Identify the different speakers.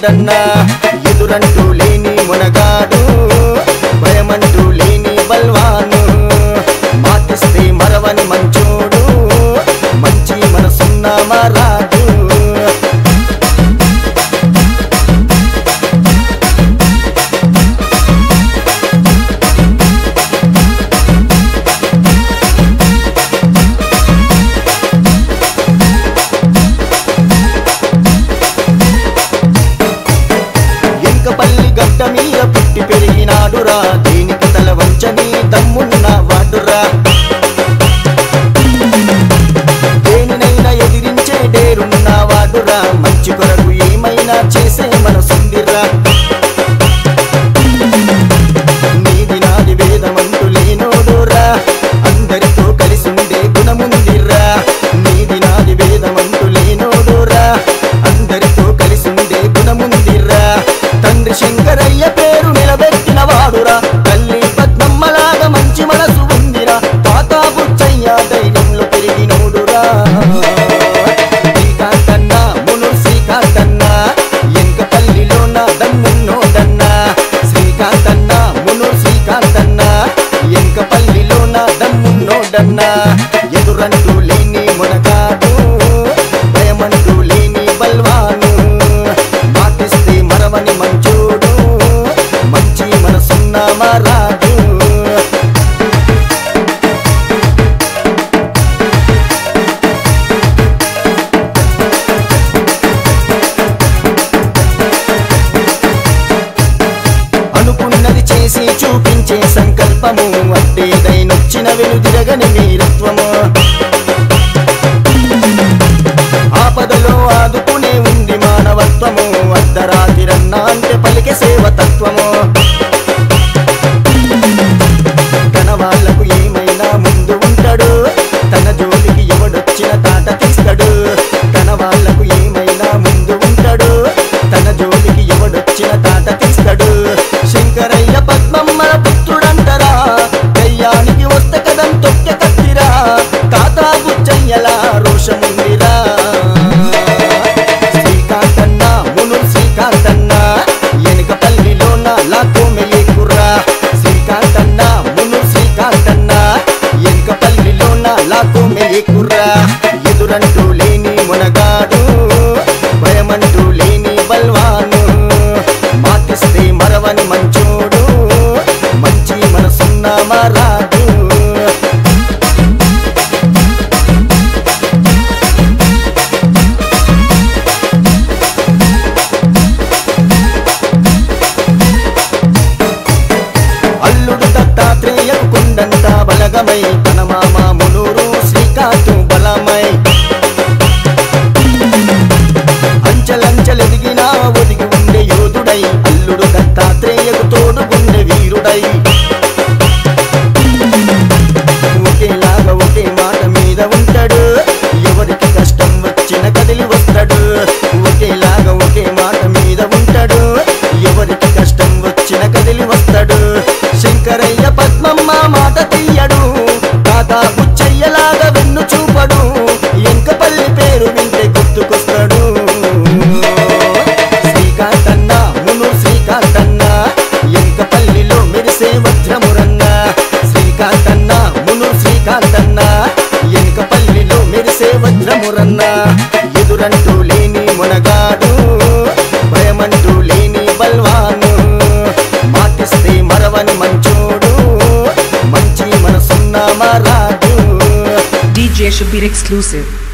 Speaker 1: మునగాడన్న ఎదురంటూ లేని మునగాడు భయమంటూ లేని బల్వాను మాటిస్తే మరవని మంచోడు మంచి మనసున్న మరాడు ఎంకపల్లి గడ్డ మీద పుట్టి పెరిగినాడురా దేనికి తల వంచని దమ్మున్న వాడురా దేనినైనా ఎదిరించే డేరున్న వాడురా మంచి కొరకు ఏమైనా చేసే మనసుందిరా నీది నాది వేదమంటూ లేనోడురా అందరితో కలిసుండే గుణముందిరా నీది నాది వేదమంటూ లేనోడురా అందరితో కలిసుండే గుణముందిరా తండ్రి శంకరయ్య పేరు నిలబెట్టిన వాడురా తల్లి పద్మమ్మలాగా మంచి మనసు ఉందిరా తాత బుచ్చయ్య ధైర్యంలో పెరిగినోడురా శ్రీకాంతన్న మును శ్రీకాంతన్న ఎంకపల్లిలోన దమ్మున్నోడన్న శ్రీకాంతన్న మును శ్రీకాంతన్న ఎంకపల్లిలోన దమ్మున్నోడన్న ఎదురంటూ లేని మునగాడు భయమంటూ లేని బల్వాను మాటిస్తే మరవని మంచోడు మంచి మనసున్న మరాడు అనుకున్నది చేసి చూపించే సంకల్పము అట్టేదైనొచ్చిన వెనుదిరగని వీరత్వము ఆపదలో ఆదుకునే ఉంది మానవత్వము అర్ధరాతిరన్న అంటే పలికే సేవతత్వము తన వాళ్ళకు ఏమైనా ముందు ఉంటాడు తన జోలికి ఎవడొచ్చిన తాట తీస్తాడు తన వాళ్ళకు ఏమైనా ముందు ఉంటాడు తన జోలికి ఎవడొచ్చిన తాట తీస్తాడు శంకరయ్య పద్మమ్మల పుత్రుడంటరా దయ్యానికి వస్తే కదం తొక్కె కత్తిరా తాత బుచ్చయ్యలా రోషముందిరా శ్రీకాంతన్న మును శ్రీకాంతన్న ఎనక పల్లిలోన లాకోమెయ్యే కుర్రా శ్రీకాంతన్న మును శ్రీకాంతన్న ఎనక పల్లిలోన లాకోమెయ్యే కుర్రా ఎదురంటూ లేని మునగాడు భయమంటూ లేని బల్వాను మాటిస్తే మరవని మంచోడు మంచి మనసున్న మరాడు అల్లుడు దత్తాత్రేయ కొండంత బలగమై తన మామ మునూరు శ్రీకాంతు బలమై అంచలంచలెదిగినా ఒదిగి ఉండే యోధుడై అల్లుడు దత్తాత్రేయకు తోడుగుండే వీరుడై ఒకేలాగా ఒకే మాట మీద ఉంటాడు ఎవరికి కష్టం వచ్చిన కదిలి వస్తాడు ఒకేలాగా ఒకే మాట మీద ఉంటాడు ఎవరికి కష్టం వచ్చిన కదిలి వస్తాడు శంకరయ్య పద్మమ్మ మాట తీయడు తాత బుచ్చయ్యలాగా వెన్ను చూపడు ఎంకపల్లి పేరు వింటే గుర్తుకొస్తాడు శ్రీకాంతన్న మును శ్రీకాంతన్న ఎంకపల్లిలో మెరిసే వజ్రమురన్న శ్రీకాంతన్న మును శ్రీకాంతన్న ఎంకపల్లిలో మెరిసే వజ్రమురన్న ఎదురంటూ లేని మునగాడు భయమంటూ లేని బల్వాను మాటిస్తే మరవని మంచోడు మంచి మనసున్న మరాడు
Speaker 2: DJ Shabir exclusive.